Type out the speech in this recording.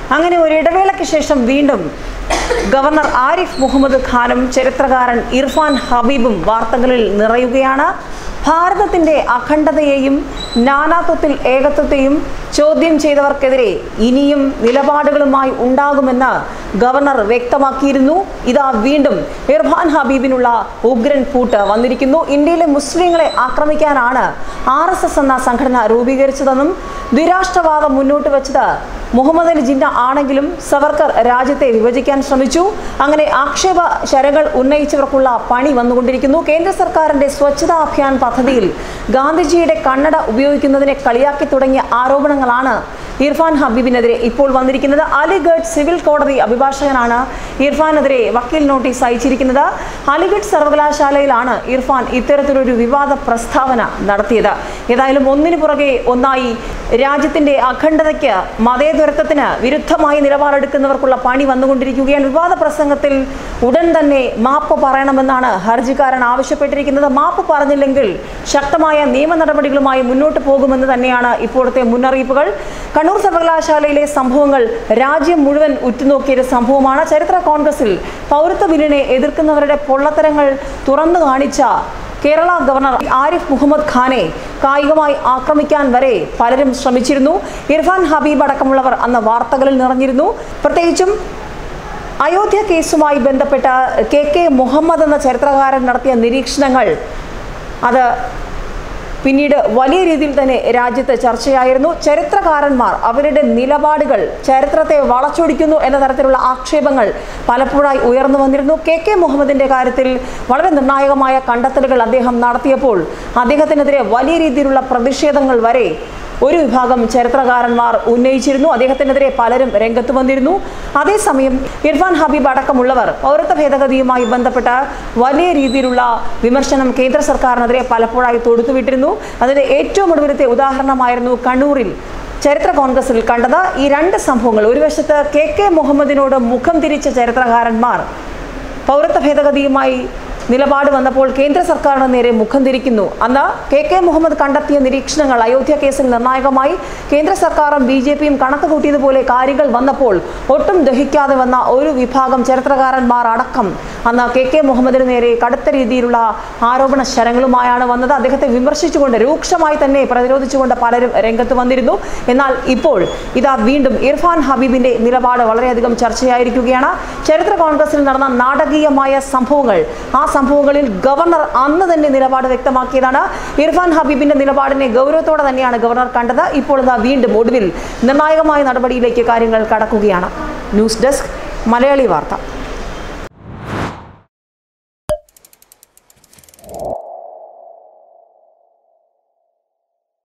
അങ്ങനെ ഒരു ഇടവേളയ്ക്ക് ശേഷം വീണ്ടും ഗവർണർ ആരിഫ് മുഹമ്മദ് ഖാനും ചരിത്രകാരൻ ഇർഫാൻ ഹബീബും വാർത്തകളിൽ നിറയുകയാണ് ഭാരതത്തിന്റെ അഖണ്ഡതയെയും നാനാത്വത്തിൽ ഏകത്വത്തെയും ചോദ്യം ചെയ്തവർക്കെതിരെ ഇനിയും നിലപാടുകളുമായി ഉണ്ടാകുമെന്ന് ഗവർണർ വ്യക്തമാക്കിയിരുന്നു ഇതാ വീണ്ടും ഇർഫാൻ ഹബീബിനുള്ള ഉഗ്രൻ പൂട്ട് വന്നിരിക്കുന്നു ഇന്ത്യയിലെ മുസ്ലിങ്ങളെ ആക്രമിക്കാനാണ് ആർ എസ് എസ് എന്ന സംഘടന രൂപീകരിച്ചതെന്നും ദ്വിരാഷ്ട്രവാദം മുന്നോട്ട് വെച്ചത് മുഹമ്മദ് അലി ജിന്ന ആണെങ്കിലും സവർക്കർ രാജ്യത്തെ വിഭജിക്കാൻ ശ്രമിച്ചു അങ്ങനെ ആക്ഷേപ ശരകൾ ഉന്നയിച്ചവർക്കുള്ള പണി വന്നുകൊണ്ടിരിക്കുന്നു കേന്ദ്ര സർക്കാരിന്റെ സ്വച്ഛതാ അഭിയാൻ പദ്ധതിയിൽ ഗാന്ധിജിയുടെ കണ്ണട ഉപയോഗിക്കുന്നതിനെ കളിയാക്കി തുടങ്ങിയ ആരോപണങ്ങളാണ് ഇർഫാൻ ഹബീബിനെതിരെ ഇപ്പോൾ വന്നിരിക്കുന്നത് അലിഗഡ് സിവിൽ കോടതി അഭിഭാഷകനാണ് ഇർഫാനെതിരെ വക്കീൽ നോട്ടീസ് അയച്ചിരിക്കുന്നത് അലിഗഡ് സർവകലാശാലയിലാണ് ഇർഫാൻ ഇത്തരത്തിലൊരു വിവാദ പ്രസ്താവന നടത്തിയത് ഏതായാലും ഒന്നിനു പുറകെ ഒന്നായി രാജ്യത്തിന്റെ അഖണ്ഡതയ്ക്ക് മതേതരത്വത്തിന് വിരുദ്ധമായി നിലപാടെടുക്കുന്നവർക്കുള്ള പണി വന്നുകൊണ്ടിരിക്കുകയാണ് വിവാദ പ്രസംഗത്തിൽ ഉടൻ തന്നെ മാപ്പ് പറയണമെന്നാണ് ഹർജിക്കാരൻ ആവശ്യപ്പെട്ടിരിക്കുന്നത് മാപ്പ് പറഞ്ഞില്ലെങ്കിൽ ശക്തമായ നിയമ നടപടികളുമായി മുന്നോട്ട് പോകുമെന്ന് തന്നെയാണ് ഇപ്പോഴത്തെ മുന്നറിയിപ്പുകൾ കണ്ണൂർ സർവകലാശാലയിലെ സംഭവങ്ങൾ രാജ്യം മുഴുവൻ ഉറ്റുനോക്കിയൊരു സംഭവമാണ് ചരിത്ര കോൺഗ്രസിൽ പൗരത്വ ബില്ലിനെ എതിർക്കുന്നവരുടെ പൊള്ളത്തരങ്ങൾ തുറന്നു കാണിച്ച കേരള ഗവർണർ ആരിഫ് മുഹമ്മദ് ഖാനെ കായികമായി ആക്രമിക്കാൻ വരെ പലരും ശ്രമിച്ചിരുന്നു ഇർഫാൻ ഹബീബ് അടക്കമുള്ളവർ അന്ന് വാർത്തകളിൽ നിറഞ്ഞിരുന്നു പ്രത്യേകിച്ചും അയോധ്യ കേസുമായി ബന്ധപ്പെട്ട കെ കെ മുഹമ്മദ് എന്ന ചരിത്രകാരൻ നടത്തിയ നിരീക്ഷണങ്ങൾ അത് പിന്നീട് വലിയ രീതിയിൽ തന്നെ രാജ്യത്ത് ചർച്ചയായിരുന്നു ചരിത്രകാരന്മാർ അവരുടെ നിലപാടുകൾ ചരിത്രത്തെ വളച്ചൊടിക്കുന്നു എന്ന തരത്തിലുള്ള ആക്ഷേപങ്ങൾ പലപ്പോഴായി ഉയർന്നു വന്നിരുന്നു കെ കെ മുഹമ്മദിന്റെ കാര്യത്തിൽ വളരെ നിർണായകമായ കണ്ടെത്തലുകൾ അദ്ദേഹം നടത്തിയപ്പോൾ അദ്ദേഹത്തിനെതിരെ വലിയ രീതിയിലുള്ള പ്രതിഷേധങ്ങൾ വരെ ഒരു വിഭാഗം ചരിത്രകാരന്മാർ ഉന്നയിച്ചിരുന്നു അദ്ദേഹത്തിനെതിരെ പലരും രംഗത്ത് വന്നിരുന്നു അതേസമയം ഇർഫാൻ ഹബീബ് അടക്കമുള്ളവർ പൗരത്വ ഭേദഗതിയുമായി ബന്ധപ്പെട്ട വലിയ രീതിയിലുള്ള വിമർശനം കേന്ദ്ര സർക്കാരിനെതിരെ പലപ്പോഴായി തൊടുത്തുവിട്ടിരുന്നു അതിന്റെ ഏറ്റവും ഒടുവിലത്തെ ഉദാഹരണമായിരുന്നു കണ്ണൂരിൽ ചരിത്ര കോൺഗ്രസിൽ കണ്ടത് ഈ രണ്ട് സംഭവങ്ങൾ ഒരു വശത്ത് കെ കെ മുഹമ്മദിനോട് മുഖം തിരിച്ച ചരിത്രകാരന്മാർ പൗരത്വ ഭേദഗതിയുമായി നിലപാട് വന്നപ്പോൾ കേന്ദ്ര സർക്കാരിന് നേരെ മുഖം തിരിക്കുന്നു അന്ന് കെ കെ മുഹമ്മദ് കണ്ടെത്തിയ നിരീക്ഷണങ്ങൾ അയോധ്യ കേസിൽ നിർണായകമായി കേന്ദ്ര സർക്കാരും ബി ജെ പിയും കണക്ക് കൂട്ടിയതുപോലെ കാര്യങ്ങൾ വന്നപ്പോൾ ഒട്ടും ദഹിക്കാതെ വന്ന ഒരു വിഭാഗം ചരിത്രകാരന്മാർ അടക്കം അന്ന് കെ കെ മുഹമ്മദിന് നേരെ കടുത്ത രീതിയിലുള്ള ആരോപണ ശരങ്ങളുമായാണ് വന്നത് അദ്ദേഹത്തെ വിമർശിച്ചുകൊണ്ട് രൂക്ഷമായി തന്നെ പ്രതിരോധിച്ചുകൊണ്ട് പലരും രംഗത്ത് വന്നിരുന്നു എന്നാൽ ഇപ്പോൾ ഇതാ വീണ്ടും ഇർഫാൻ ഹബീബിന്റെ നിലപാട് വളരെയധികം ചർച്ചയായിരിക്കുകയാണ് ചരിത്ര കോൺഗ്രസിൽ നടന്ന നാടകീയമായ സംഭവങ്ങൾ ആ സംഭവങ്ങളിൽ ഗവർണർ അന്ന് തന്നെ നിലപാട് വ്യക്തമാക്കിയതാണ് ഇർഫാൻ ഹബീബിന്റെ നിലപാടിനെ ഗൗരവത്തോടെ തന്നെയാണ് ഗവർണർ കണ്ടത് ഇപ്പോൾ ഇതാ വീണ്ടും ഒടുവിൽ നിർണായകമായ നടപടിയിലേക്ക് കാര്യങ്ങൾ കടക്കുകയാണ് ന്യൂസ് ഡെസ്ക് മലയാളി വാർത്ത